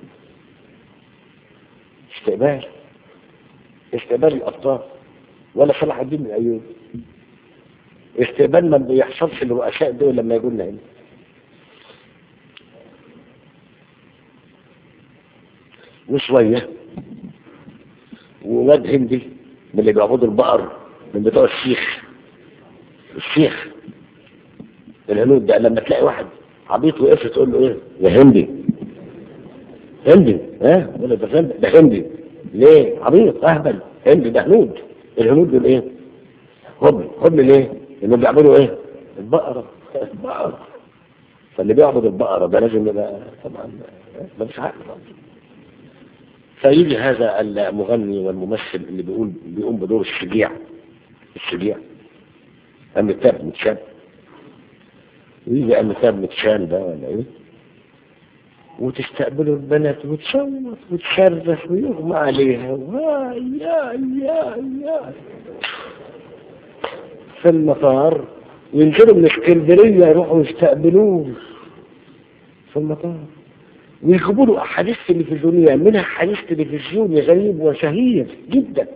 استقبال استقبال الأبطال ولا صلاح الدين من أيوب استقبال ما بيحصلش للرؤساء دول لما يقول لنا هنا وشوية وولاد هندي من اللي بيعبدوا البقر من بتوع الشيخ الشيخ الهنود ده لما تلاقي واحد عبيط وقف تقول له ايه يا هندي هندي ها ولا ده فندم ده هندي ليه عبيط اهبل هندي ده هنود الهنود دول ايه هبل هبل ليه لانهم بيعبدوا ايه البقره البقره فاللي بيعبد البقره ده لازم يبقى طبعا ما فيش عقل فيجي هذا المغني والممثل اللي بيقول بيقوم بدور الشجيع الشجيع أمثال متشان ويجي أمثال متشان ده ولا إيه وتستقبلوا البنات وتصوت وتشرف ويغمى عليها وهاي يا يا يا في المطار ينزلوا من اسكندرية يروحوا يستقبلوه في المطار ويجيبوا له احاديث تلفزيونيه منها حديث تلفزيوني غريب وشهير جدا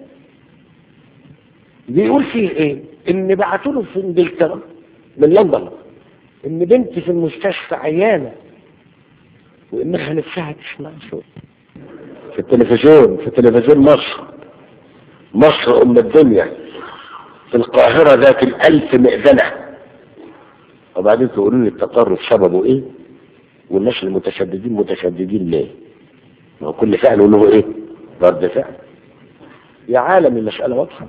بيقول فيه ايه ان بعتوا له في انجلترا من لندن ان بنت في المستشفى عيانه وانها نفسها تسمع صوت في التلفزيون في تلفزيون مصر مصر ام الدنيا في القاهرة ذات الألف مئذنة وبعدين تقولوا لي التطرف سببه ايه والناس المتشددين متشددين ليه ما هو كل فعل له ايه رد فعل يا عالم المسألة واضحة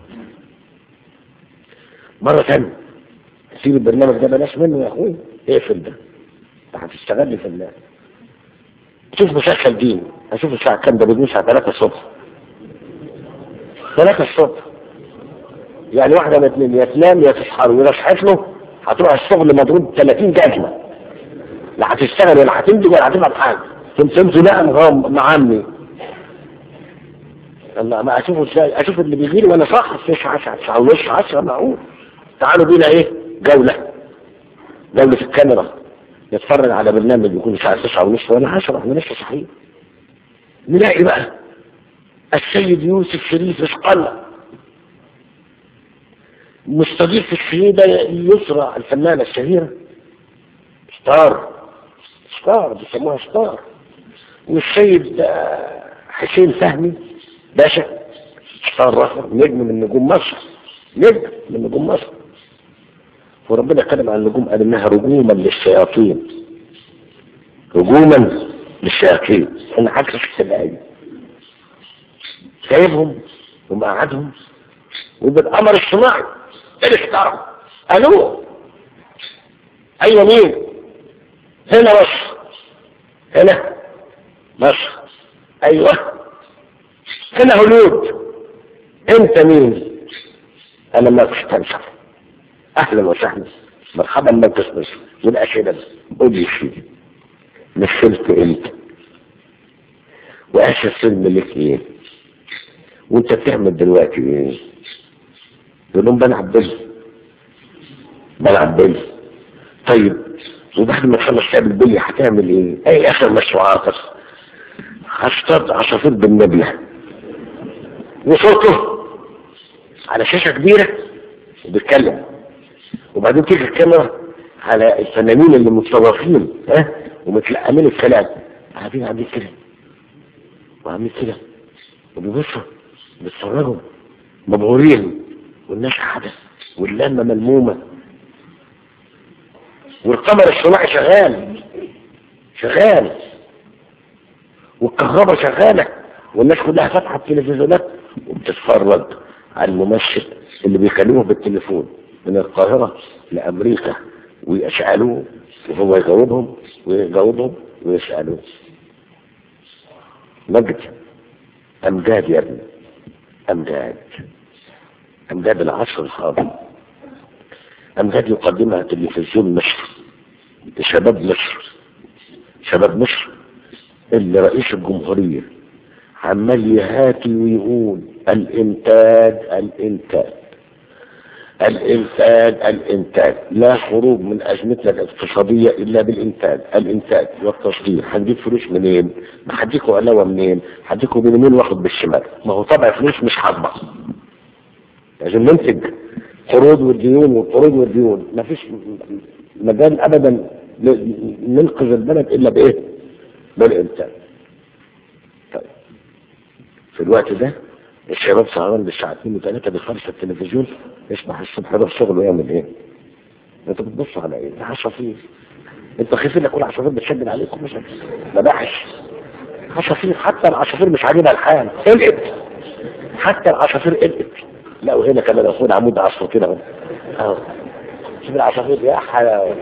مرة ثانية سيب البرنامج ده بلاش منه يا اخوي اقفل ده هتشتغل في الله شوف مسلسل دين هشوف الساعة كام ده بيجي الساعة 3 الصبح 3 الصبح يعني واحدة من اثنين يا تنام يا تسحر وإذا صحيت له هتروح الشغل مضروب 30 جزمة لا هتشتغل ولا هتنتج ولا هتبقى حاجة فهمت لا مغام مع عمي الله ما اشوفه ازاي اشوف اللي بيجيلي وانا صح 9 10 9 ونص 10 معقول تعالوا بينا ايه جولة جولة في الكاميرا نتفرج على برنامج بيكون الساعة 9 ونص ولا 10 احنا لسه صحيح نلاقي بقى السيد يوسف شريف اسقلة مستضيف السيدة يسرى الفنانة الشهيرة ستار ستار بيسموها ستار والسيد حسين فهمي باشا ستار رخم نجم من نجوم مصر نجم من نجوم مصر وربنا اتكلم عن النجوم قال انها رجوما للشياطين رجوما للشياطين انا عكس السبعين سايبهم ومقعدهم وبالقمر الصناعي ايه الاختراع الو ايوه مين هنا مصر هنا مصر ايوه هنا هولود انت مين انا ماكس تنسر اهلا وسهلا مرحبا ماكس مصر والاسئله قول لي شيء مثلت انت واخر فيلم لك ايه وانت بتعمل دلوقتي ايه يقول لهم بلعب بيلي بلعب بيلي طيب وبعد ما تخلص لعب البلي هتعمل ايه؟ اي اخر مشروعاتك هصطاد عصافير بالنبلة وصوته على شاشة كبيرة وبيتكلم وبعدين تيجي الكاميرا على الفنانين اللي متطوفين ها ومتلقمين الكلام قاعدين عاملين كده وعاملين كده وبيبصوا بيتفرجوا مبهورين والناس قاعدة واللمة ملمومة والقمر الصناعي شغال شغال والكهرباء شغالة والناس كلها فاتحة التلفزيونات وبتتفرج على الممثل اللي بيكلمه بالتليفون من القاهرة لأمريكا ويسألوه وهو يجاوبهم ويجاوبهم ويسألوه مجد أمجاد يا ابني أمجاد أمجاد العصر الحاضر أمجاد يقدمها تلفزيون مصر لشباب مصر شباب مصر اللي رئيس الجمهورية عمال يهاتي ويقول الإنتاج الإنتاج الإنتاج الإنتاج لا خروج من أزمتنا الاقتصادية إلا بالإنتاج الإنتاج والتصدير هنجيب فلوس منين؟ ما هديكوا علاوة منين؟ هديكوا باليمين واخد بالشمال ما هو طبع فلوس مش حاضمة لازم ننتج قروض والديون والقروض والديون ما فيش مجال أبدا ن- ننقذ البلد إلا بإيه؟ بالإنتاج طيب في الوقت ده الشباب سهران بالساعة 2 و3 بيخلص التلفزيون يسمع الصبح يروح شغله يعمل ايه؟ انت بتبص على ايه؟ ده عصافير انت خايف انك كل عصافير بتشدد عليكم مش مباحث عصافير حتى العصافير مش عاجبها الحال قلقت حتى العصافير قلقت لا وهنا كمان اخونا عمود عصفور كده اهو اهو شوف العصافير يا حلاوه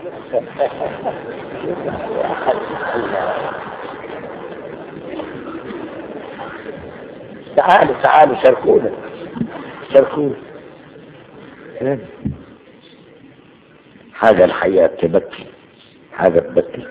يا حلاوه تعالوا تعالوا شاركونا شاركونا ها؟ حاجة الحقيقة تبكي حاجة تبكي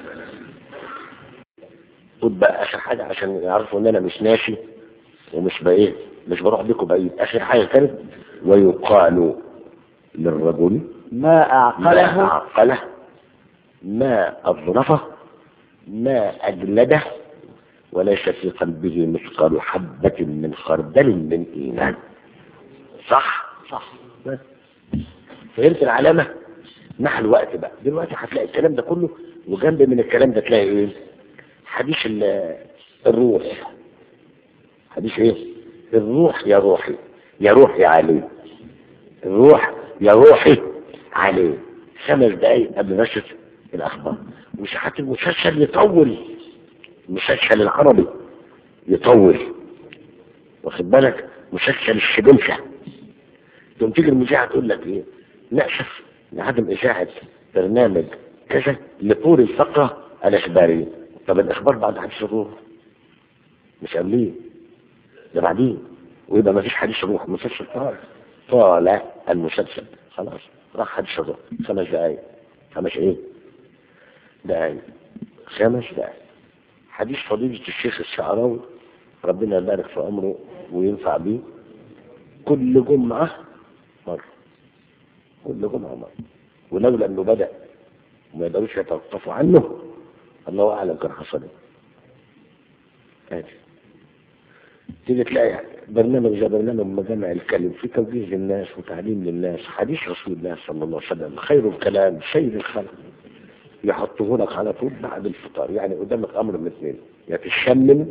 خد بقى آخر حاجة عشان يعرفوا إن أنا مش ناسي ومش بإيه مش بروح بيكم بعيد آخر حاجة كانت ويقال للرجل ما ما أعقله أعقله ما أظرفه ما أجلده وليس في قلبه مثقال حبة من خردل من إيمان صح صح بس. فهمت العلامة مع الوقت بقى دلوقتي هتلاقي الكلام ده كله وجنب من الكلام ده تلاقي ايه حديث ال- الروح حديث ايه الروح يا روحي يا روحي عليه الروح يا روحي عليه خمس دقايق قبل نشرة الأخبار مش حتى المسلسل يطول المسلسل العربي يطول واخد بالك مسلسل الشبنسة تقوم تيجي المذيعة تقول لك ايه نأسف لعدم إذاعة برنامج كذا لطول الفقرة الإخبارية طب الإخبار بعد حديث الروح مش قبليه ده بعدين ويبقى ما فيش حديث الروح مسلسل طال طال المسلسل خلاص راح حديث الروح خمس دقايق خمس ايه دقايق خمس دقايق حديث فضيلة الشيخ الشعراوي ربنا يبارك في عمره وينفع بيه كل جمعة مرة كل جمعة مرة ولولا انه بدأ وما يقدروش يتوقفوا عنه الله اعلم كان حصل ايه آدي. تيجي تلاقي برنامج زي برنامج مجمع الكلم في توجيه للناس وتعليم للناس حديث رسول الله صلى الله عليه وسلم خير الكلام سيد الخلق يحطه لك على طول بعد الفطار يعني قدامك امر من اثنين يا تشمم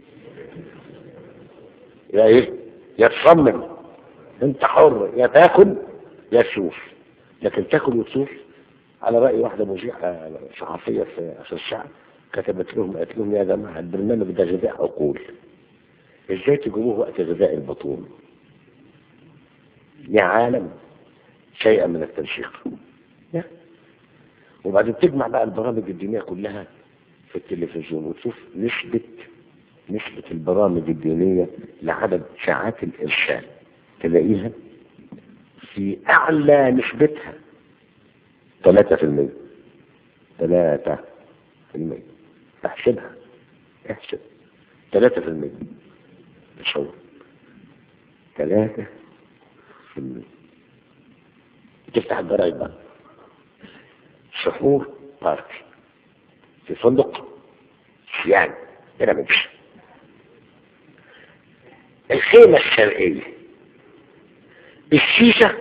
يا ايه يا تصمم انت حر يا تاكل يا تشوف لكن تاكل وتشوف على رأي واحدة مذيعة صحفية في أساس الشعب كتبت لهم قالت لهم يا جماعة البرنامج ده غذاء عقول ازاي تجيبوه وقت غذاء البطون يا عالم شيئا من التنشيق يا. وبعدين تجمع بقى البرامج الدينية كلها في التلفزيون وتشوف نسبة نسبة البرامج الدينية لعدد ساعات الإرسال تلاقيها في أعلى نسبتها ثلاثة في المية ثلاثة في المية احسبها احسب ثلاثة في المية تصور ثلاثة في المية تفتح الجرايد بقى سحور بارتي في فندق يعني هنا مش الخيمة الشرقية الشيشة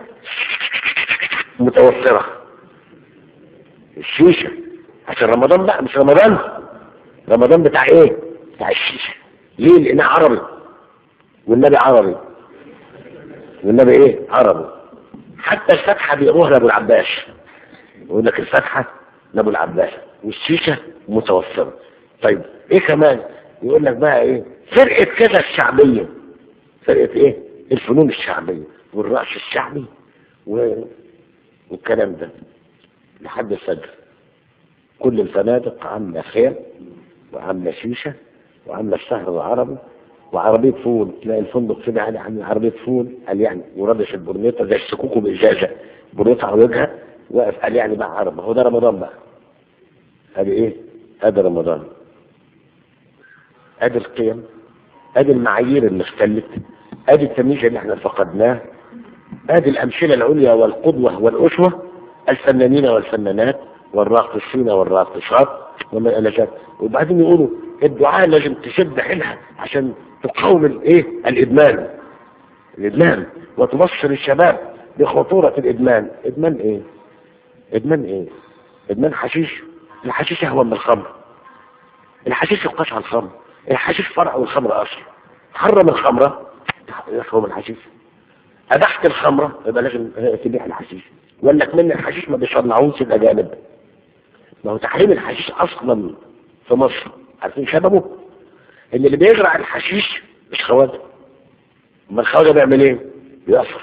متوفرة الشيشة عشان رمضان بقى مش رمضان رمضان بتاع ايه بتاع الشيشة ليه لانها عربي والنبي عربي والنبي ايه عربي حتى الفتحة بيقروها لابو العباس يقول لك الفتحة لابو العباس والشيشة متوفرة طيب ايه كمان يقول لك بقى ايه فرقة كذا الشعبية فرقة ايه الفنون الشعبية والرقص الشعبي و... والكلام ده لحد الفجر كل الفنادق عاملة خير وعاملة شيشة وعاملة السهر العربي وعربية فول تلاقي الفندق كده يعني عامل عربية فول قال يعني ورابش البرنيطة زي السكوكو بإزازة برنيطة على وجهها واقف قال يعني بقى عرب هو ده رمضان بقى ادي ايه ادي رمضان ادي القيم ادي المعايير اللي اختلت ادي التمييز اللي احنا فقدناه هذه الأمثلة العليا والقدوة والأسوة الفنانين والفنانات والراقصين والراقصات وما إلى ذلك وبعدين يقولوا الدعاء لازم تشد حيلها عشان تقاوم الايه الادمان الادمان وتبصر الشباب بخطورة الادمان ادمان ايه ادمان ايه ادمان حشيش الحشيش اهون من الخمر الحشيش يقاس على الخمر الحشيش فرع والخمر اصل حرم الخمرة يفهم الحشيش ابحت الخمرة يبقى لازم تبيع الحشيش وقال لك من الحشيش ما بيصنعوش الاجانب ما هو تحريم الحشيش اصلا في مصر عارفين سببه ان اللي بيزرع الحشيش مش خواجه اما الخواجه بيعمل ايه بيأثر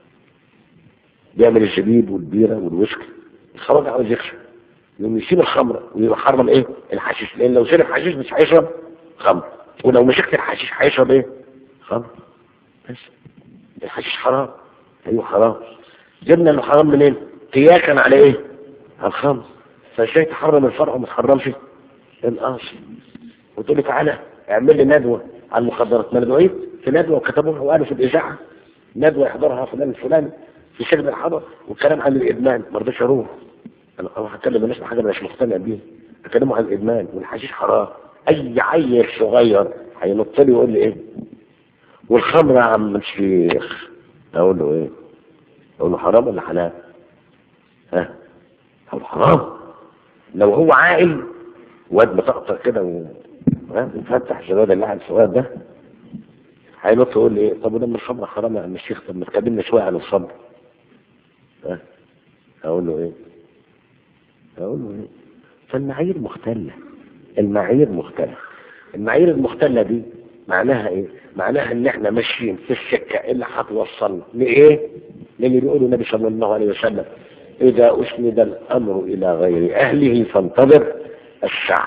بيعمل الزبيب والبيره والويسكي الخواجه عاوز يكسب يقوم يسيب الخمر ويحرم ايه الحشيش لان لو شرب حشيش مش هيشرب خمر ولو مسكت الحشيش هيشرب ايه خمر بس الحشيش حرام ايوه حرام جبنا انه حرام منين قياسا على ايه على الخمر فازاي تحرم الفرع وما تحرمش الاصل وتقول لي تعالى اعمل لي ندوه عن المخدرات ما انا دعيت في ندوه وكتبوها وقالوا في الاذاعه ندوه يحضرها فلان الفلاني في سجن الحضر والكلام عن الادمان ما رضيتش اروح انا اروح اتكلم الناس بحاجه مش مقتنع بيها اكلمه عن الادمان والحشيش حرام اي عيل صغير هينط لي ويقول لي ايه والخمر يا عم الشيخ اقول له ايه اقول له حرام ولا حلال ها اقول حرام لو هو عاقل واد مطقطق كده و... وفتح شباب اللعب الصغير ده هينط يقول لي ايه طب ولما الخمر حرام يا عم الشيخ طب ما تكلمنا شويه عن الخمر ها اقول له ايه اقول له ايه فالمعايير مختلة المعايير مختلة المعايير المختلة دي معناها ايه معناها ان احنا ماشيين في السكة اللي هتوصلنا لايه للي بيقوله النبي صلى الله عليه وسلم اذا اسند الامر الى غير اهله فانتظر الساعة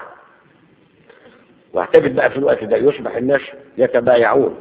واعتقد بقى في الوقت ده يصبح الناس يتبايعون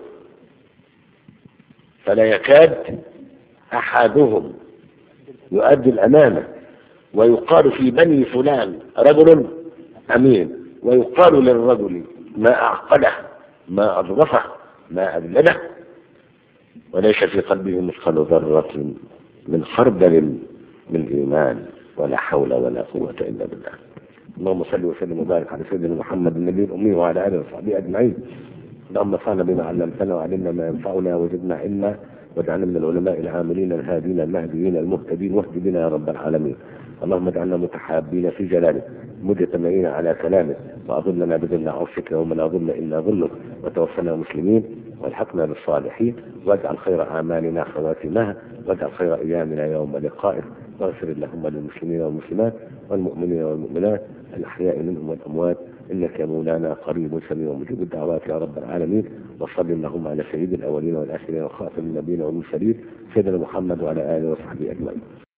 فلا يكاد احدهم يؤدي الامانه ويقال في بني فلان رجل امين ويقال للرجل ما اعقله ما اضرفه ما اذلله وليس في قلبه مثقال ذره من خردل من ايمان ولا حول ولا قوه الا بالله اللهم صل وسلم وبارك على سيدنا محمد النبي الامي وعلى اله وصحبه اجمعين اللهم انفعنا بما علمتنا وعلمنا ما ينفعنا وزدنا علما واجعلنا من العلماء العاملين الهادين المهديين المهتدين واهد بنا يا رب العالمين اللهم اجعلنا متحابين في جلالك مجتمعين على كلامك واظلنا بظل عرشك يوم لا ظل الا ظلك وتوفنا مسلمين والحقنا بالصالحين واجعل خير اعمالنا خواتمها واجعل خير ايامنا يوم لقائك واغفر اللهم للمسلمين والمسلمات والمؤمنين والمؤمنات الاحياء منهم والاموات انك يا مولانا قريب سميع مجيب الدعوات يا رب العالمين وصل اللهم على سيد الاولين والاخرين وخاتم النبيين والمرسلين سيدنا محمد وعلى اله وصحبه اجمعين